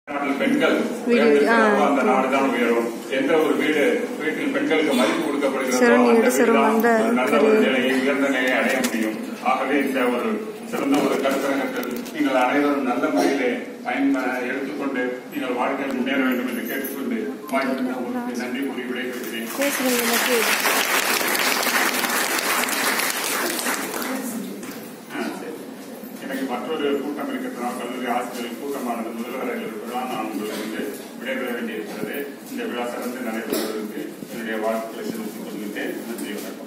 நாட்டில் பெண்கள் வீடு, உயர்ந்திருக்கிறதோ ஆ. அந்த நாடுதான் உயரும் எந்த ஒரு வீடு வீட்டில் பெண்களுக்கு மதிப்பு கொடுக்கப்படுகிறதோ சரண் அந்த வீடு, சரண் வீடுதான் வந்த ஒரு நல்ல ஒரு கரு. நிலையை உயர்ந்த நிலையை அடைய முடியும் ஆகவே இந்த ஒரு சிறந்த ஒரு கருத்தரங்கத்தில் நீங்கள் அனைவரும் நல்ல முறையிலே பயன் எடுத்துக்கொண்டு நீங்கள் வாழ்க்கையில் முன்னேற வேண்டும் என்று கேட்டுக்கொண்டு வாய்ப்பு உங்களுக்கு நன்றி கூறி விடைபெறுகிறேன் பேசுறது எனக்கு ஆ, சரி. எனக்கு மற்றொரு கூட்டம் இருக்கிறதுனால் கல்லூரி ஆசிரியர் கூட்டமானது முதல்வர்கள் இருப்பதால் நான் உங்களுக்கு வந்து விடைபெற வேண்டியிருக்கிறது இந்த விழா சிறந்து நடைபெறுவதற்கு என்னுடைய வாழ்த்துக்களை செலுத்திக் கொள்கின்றேன் நன்றி வணக்கம்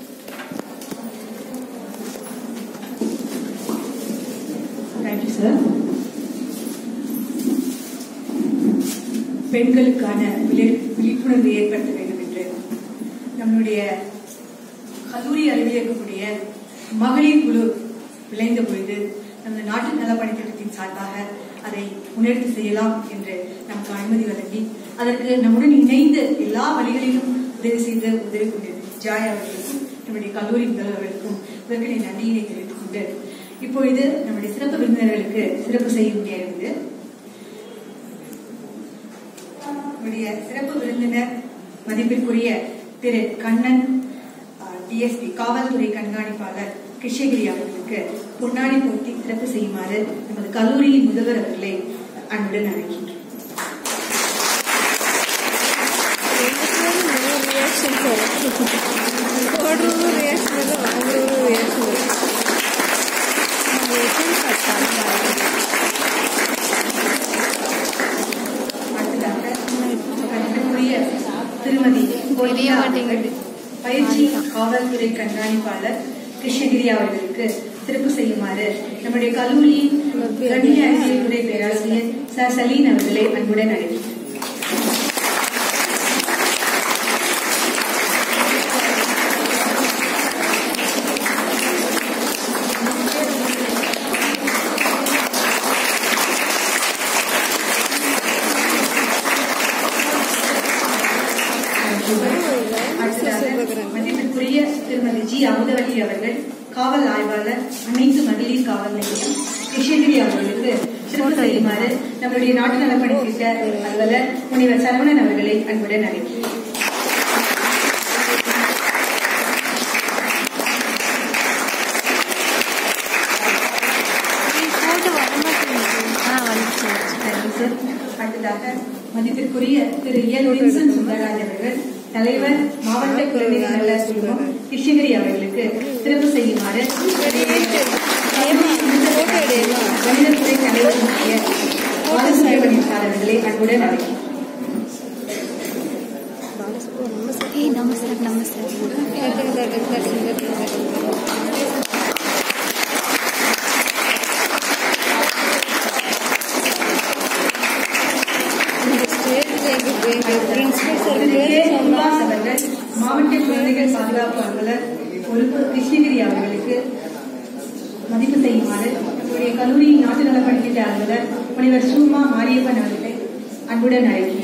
தேங்க்யூ சார் பெண்களுக்கான விழி- விழிப்புணர்வு ஏற்படுத்த வேண்டும் என்று நம்மளுடைய கல்லூரி அளவில் இருக்கக்கூடிய மகளிர் குழு விளைந்த பொழுது நமது நாட்டு நலப்பணி திட்டத்தின் சார்பாக அதை முன்னெடுத்து செய்யலாம் என்று நமக்கு அனுமதி வழங்கி அதற்கு நம்முடன் இணைந்து எல்லா வழிகளிலும் உதவி செய்து உதவி கொண்டிருக்கும் ஜாய் அவர்களுக்கும் நம்முடைய கல்லூரி முதல்வர்களுக்கும் இவர்களை நன்றியினை தெரிவித்துக் கொண்டு இப்பொழுது நம்முடைய சிறப்பு விருந்தினர்களுக்கு சிறப்பு செய்ய நேர்ந்தது நம்முடைய சிறப்பு விருந்தினர் மதிப்பிற்குரிய திரு கண்ணன் டிஎஸ்பி காவல்துறை கண்காணிப்பாளர் கிருஷ்ணகிரி அவர்களுக்கு பொன்னாடி போட்டி சிறப்பு செய்யுமாறு நமது கல்லூரியின் முதல்வர் அவர்களை அன்புடன் அழைக்கின்றோம் ರಿಯಾಕ್ಷನ್ ಸರ್ ಕೊಡ್ರು ರಿಯಾಕ್ಷನ್ ಅದ ವಾங்குರು ರಿಯಾಕ್ಷನ್ அடுத்ததாக மதிப்பிற்குரிய திருமதி தெரிய மாட்டேங்குது. பயிற்சி காவல்துறை கண்காணிப்பாளர் கிருஷ்ணகிரி அவர்களுக்கு சிறப்பு செய்யுமாறு நம்முடைய கல்லூரியின் கணினி அறிவியல் துறை பேராசிரியர் ச சலீன் அவர்களை அன்புடன் அழைக்கிறேன் அடுத்ததாக மதிப்பிற்குரிய திருமதி ஜி அமுதவல்லி அவர்கள் காவல் ஆய்வாளர் அனைத்து மகளிர் காவல் நிலையம் கிருஷ்ணகிரி அவர்களுக்கு சிறப்பு செய்யுமாறு நம்முடைய நாட்டு நலப்பணி திட்ட அலுவலர் முனைவர் சரவணன் அவர்களை அன்புடன் அழைக்கிறேன் போட்டு வரமாட்டேங்குது ஆ வந்துச்சு நன்றி சார். அடுத்ததாக மதிப்பிற்குரிய திரு எல் வின்சன் சுந்தரராஜ் அவர்கள் தலைவர் மாவட்ட குழந்தைகள் நல குழுமம் கிருஷ்ணகிரி அவர்களுக்கு சிறப்பு செய்யுமாறு கணிதத்துறை தலைவர் முக்கிய ஆலோசனையாளர்களை அன்புடன் அழைக்கிறேன் ಏ ನಮಸ್ತೆ ನಮಸ್ತೆ கே. நிவாஸ் அவர்கள் மாவட்ட குழந்தைகள் பாதுகாப்பு அலுவலர் பொறுப்பு கிருஷ்ணகிரி அவர்களுக்கு மதிப்பு செய்யுமாறு நம்முடைய கல்லூரியின் நாட்டு நல படித்திட்ட அலுவலர் முனைவர் சூமா மாரியப்பன் அவர்களை அன்புடன் அழைக்கிறேன்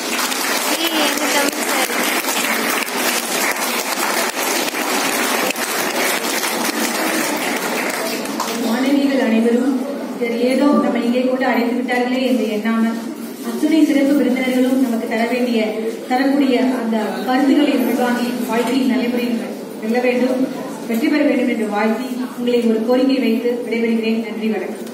மாணவிகள் அனைவரும் சரி, ஏதோ நம்ம இங்கே கூட அழைத்து விட்டார்களே என்று எண்ணாமல் அத்துணை சிறப்பு விருந்தினர்களும் நமக்கு தர வேண்டிய தரக்கூடிய அந்த கருத்துக்களை உள்வாங்கி வாழ்க்கையில் நல்ல முறையில் வெல்ல வேண்டும் வெற்றி பெற வேண்டும் என்று வாழ்த்தி உங்களை ஒரு கோரிக்கை வைத்து விடைபெறுகிறேன் நன்றி வணக்கம்